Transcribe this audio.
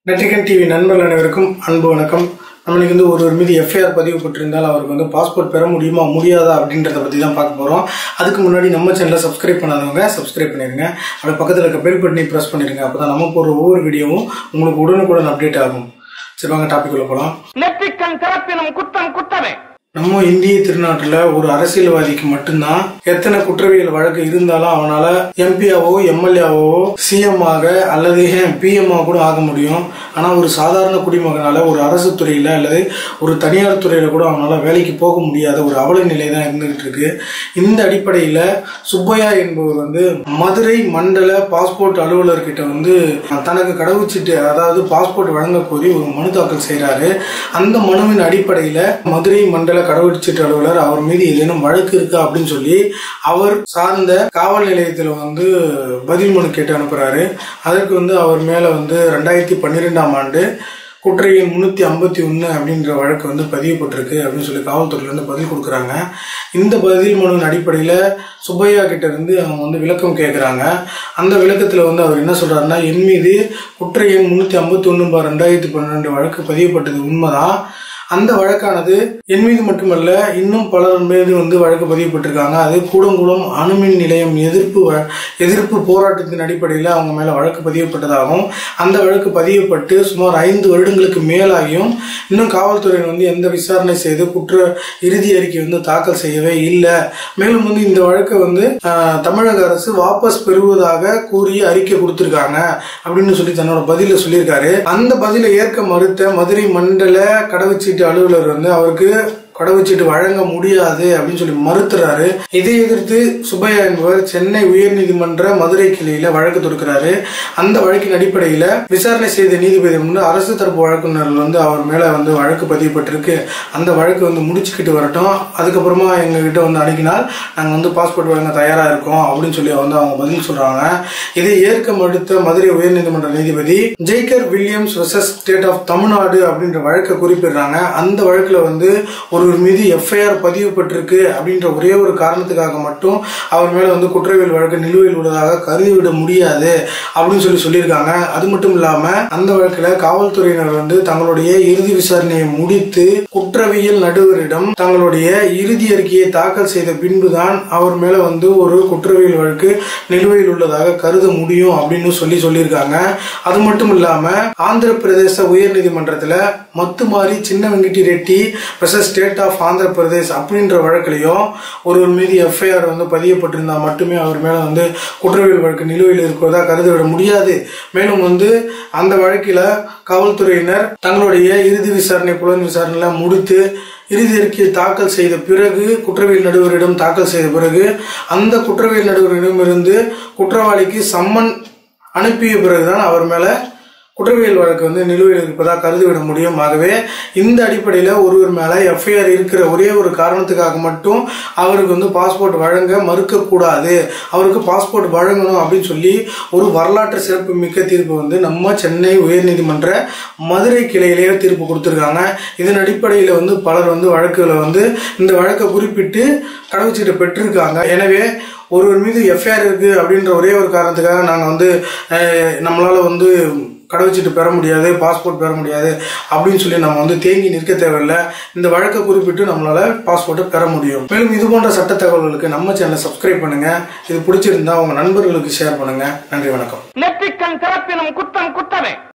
நெற்றிகன் TV நண்பர்கள் அனைவருக்கும் அன்பு வணக்கம் நம்மளுக்கு வந்து ஒருவர் மீது எஃப்ஐஆர் பதிவு பெற்றிருந்தால் அவருக்கு வந்து பாஸ்போர்ட் பெற முடியுமா முடியாதா அப்படின்றத பற்றி தான் பார்க்க போகிறோம் அதுக்கு முன்னாடி நம்ம சேனலை சப்ஸ்கிரைப் பண்ணாதவங்க சப்ஸ்கிரைப் பண்ணிடுங்க அப்படியே பக்கத்தில் இருக்க பெல் பட்டனை ப்ரெஸ் பண்ணிடுங்க அப்போ தான் நம்ம போடுற ஒவ்வொரு வீடியோவும் உங்களுக்கு உடனுக்குடன் அப்டேட் ஆகும் சரி வாங்க டாபிக் உள்ள போகலாம் நெற்றிக்கண் திறப்பினும் குற்றம் குற்றமே நம்ம இந்திய திருநாட்டில் ஒரு அரசியல்வாதிக்கு மட்டும்தான் எத்தனை குற்றவியல் வழக்கு இருந்தாலும் அவனால எம்பியாவோ எம்எல்ஏவோ சிஎம் ஆக அல்லது பிஎம் கூட ஆக முடியும் ஆனா ஒரு சாதாரண குடிமகனால ஒரு அரசு துறையில அல்லது ஒரு தனியார் துறையில கூட அவனால வேலைக்கு போக முடியாத ஒரு அவல நிலை தான் இருந்துகிட்டு இருக்கு இந்த அடிப்படையில சுப்பையா என்பவர் வந்து மதுரை மண்டல பாஸ்போர்ட் அலுவலர்கிட்ட வந்து தனக்கு கடவுச்சீட்டு அதாவது பாஸ்போர்ட் வழங்க கோரி ஒரு மனு தாக்கல் செய்கிறாரு அந்த மனுவின் அடிப்படையில மதுரை மண்டல கடவுச்சீட்டு அலுவலர் அவர் மீது ஏதேனும் வழக்கு இருக்கா அப்படின்னு சொல்லி அவர் சார்ந்த காவல் நிலையத்தில் வந்து பதில் மனு கேட்டு அனுப்புறாரு அதற்கு வந்து அவர் மேல வந்து ரெண்டாயிரத்தி பன்னிரெண்டாம் ஆண்டு குற்ற எண் முன்னூத்தி ஐம்பத்தி ஒன்று அப்படின்ற வழக்கு வந்து பதியப்பட்டிருக்கு அப்படின்னு சொல்லி காவல்துறையில இருந்து பதில் கொடுக்குறாங்க இந்த பதில் மனுவின் அடிப்படையில் சுப்பையா கிட்ட இருந்து அவங்க வந்து விளக்கம் கேட்குறாங்க அந்த விளக்கத்தில் வந்து அவர் என்ன சொல்றாருன்னா என் மீது குற்ற எண் முன்னூத்தி ஐம்பத்தி ஒன்று ரெண்டாயிரத்தி பன்னெண்டு வழக்கு பதியப்பட்டது உண்மைதான் அந்த வழக்கானது என் மீது மட்டுமல்ல இன்னும் பலர் மீது வந்து வழக்கு பதியப்பட்டிருக்காங்க அது கூடங்குளம் அணுமின் நிலையம் எதிர்ப்பு வ- எதிர்ப்பு போராட்டத்தின் அடிப்படையில் அவங்க மேல வழக்கு பதியப்பட்டதாகவும் அந்த வழக்கு பதியப்பட்டு சுமார் ஐந்து வருடங்களுக்கு மேலாகியும் இன்னும் காவல்துறையினர் வந்து எந்த விசாரணை செய்து குற்ற இறுதி அறிக்கை வந்து தாக்கல் செய்யவே இல்லை மேலும் வந்து இந்த வழக்கை வந்து ஆஹ், தமிழக அரசு வாபஸ் பெறுவதாக கூறி அறிக்கை கொடுத்திருக்காங்க அப்படின்னு சொல்லி தன்னோட பதில சொல்லியிருக்காரு அந்த பதிலை ஏற்க மறுத்த மதுரை மண்டல கடவுச்சீட்டு அலுவலர் வந்து அவருக்கு கடவுச்சீட்டு வழங்க முடியாது அப்படின்னு சொல்லி மறுத்துறாரு இதை எதிர்த்து சுப்பையா என்பவர் சென்னை உயர்நீதிமன்ற மதுரை கிளையில வழக்கு தொடுக்கிறாரு அந்த வழக்கின் அடிப்படையில விசாரணை செய்த நீதிபதி வந்து அரசு தரப்பு வழக்குனர்கள் வந்து அவர் மேல வந்து வழக்கு பதியப்பட்டிருக்கு அந்த வழக்கு வந்து முடிச்சுக்கிட்டு வரட்டும் அதுக்கப்புறமா எங்க கிட்ட வந்து அணுகினால் நாங்க வந்து பாஸ்போர்ட் வழங்க தயாரா இருக்கோம் அப்படின்னு சொல்லி வந்து அவங்க பதில் சொல்றாங்க இதை ஏற்க மறுத்த மதுரை உயர்நீதிமன்ற நீதிபதி Jaikar Williams versus State of Tamil Nadu அப்படின்ற வழக்கை குறிப்பிடுறாங்க அந்த வழக்குல வந்து ஒருவர் மீது எஃப்ஐஆர் பதிவு பெற்றிருக்கு அப்படின்ற ஒரே ஒரு காரணத்துக்காக மட்டும் அவர் மேல வந்து குற்றவியல் வழக்கு நிலுவையில் உள்ளதாக கருதிவிட முடியாது அப்படின்னு சொல்லி சொல்லியிருக்காங்க அது மட்டும் இல்லாம அந்த வழக்குல காவல்துறையினர் வந்து தங்களுடைய இறுதி விசாரணையை முடித்து குற்றவியல் நடுவரிடம் தங்களுடைய இறுதி அறிக்கையை தாக்கல் செய்த பின்புதான் அவர் மேல வந்து ஒரு குற்றவியல் வழக்கு நிலுவையில் உள்ளதாக கருத முடியும் அப்படின்னு சொல்லி சொல்லியிருக்காங்க அது மட்டும் இல்லாம ஆந்திர பிரதேச உயர்நீதிமன்றத்துல Mathumari Chinna Venkatti Reddy versus State of Andhra Pradesh அப்படின்ற வழக்குலையும் ஒருவர் மீது எஃப்ஐஆர் வந்து பதியப்பட்டிருந்தா மட்டுமே அவர் மேல வந்து குற்றவியல் வழக்கு நிலுவையில் இருக்கிறதா கருதிவிட முடியாது மேலும் வந்து அந்த வழக்கில காவல்துறையினர் தங்களுடைய இறுதி விசாரணை புலன் விசாரணை முடித்து இறுதி அறிக்கையை தாக்கல் செய்த பிறகு குற்றவியல் நடுவரிடம் தாக்கல் செய்த பிறகு அந்த குற்றவியல் நடுவரிடமிருந்து குற்றவாளிக்கு சம்மன் அனுப்பிய பிறகுதான் அவர் மேல குற்றவியல் வழக்கு வந்து நிலுவையில் இருப்பதாக கருதிவிட முடியும் ஆகவே இந்த அடிப்படையில் ஒருவர் மேல எஃப்ஐஆர் இருக்கிற ஒரே ஒரு காரணத்துக்காக மட்டும் அவருக்கு வந்து பாஸ்போர்ட் வழங்க மறுக்கக்கூடாது அவருக்கு பாஸ்போர்ட் வழங்கணும் அப்படின்னு சொல்லி ஒரு வரலாற்று சிறப்பு மிக்க தீர்ப்பு வந்து நம்ம சென்னை உயர்நீதிமன்ற மதுரை கிளையிலேயே தீர்ப்பு கொடுத்துருக்காங்க இதன் அடிப்படையில் வந்து பலர் வந்து வழக்குகளை வந்து இந்த வழக்கை குறிப்பிட்டு கடவுச்சீட்டை பெற்றிருக்காங்க எனவே ஒருவர் மீது எஃப்ஐஆர் இருக்கு அப்படின்ற ஒரே ஒரு காரணத்துக்காக நாங்கள் வந்து அஹ், நம்மளால வந்து கடவுச்சீட்டு பெற முடியாது பாஸ்போர்ட் பெற முடியாது அப்படின்னு சொல்லி நம்ம வந்து தேங்கி நிற்க தேவையில்லை இந்த வழக்கை குறிப்பிட்டு நம்மளால பாஸ்போர்ட்டை பெற முடியும் மேலும் இது போன்ற சட்ட தகவல்களுக்கு நம்ம சேனலை சப்ஸ்கிரைப் பண்ணுங்க இது பிடிச்சிருந்தா உங்க நண்பர்களுக்கு ஷேர் பண்ணுங்க நன்றி வணக்கம் நெற்றிக்கண் திறப்பினும் குற்றம் குற்றமே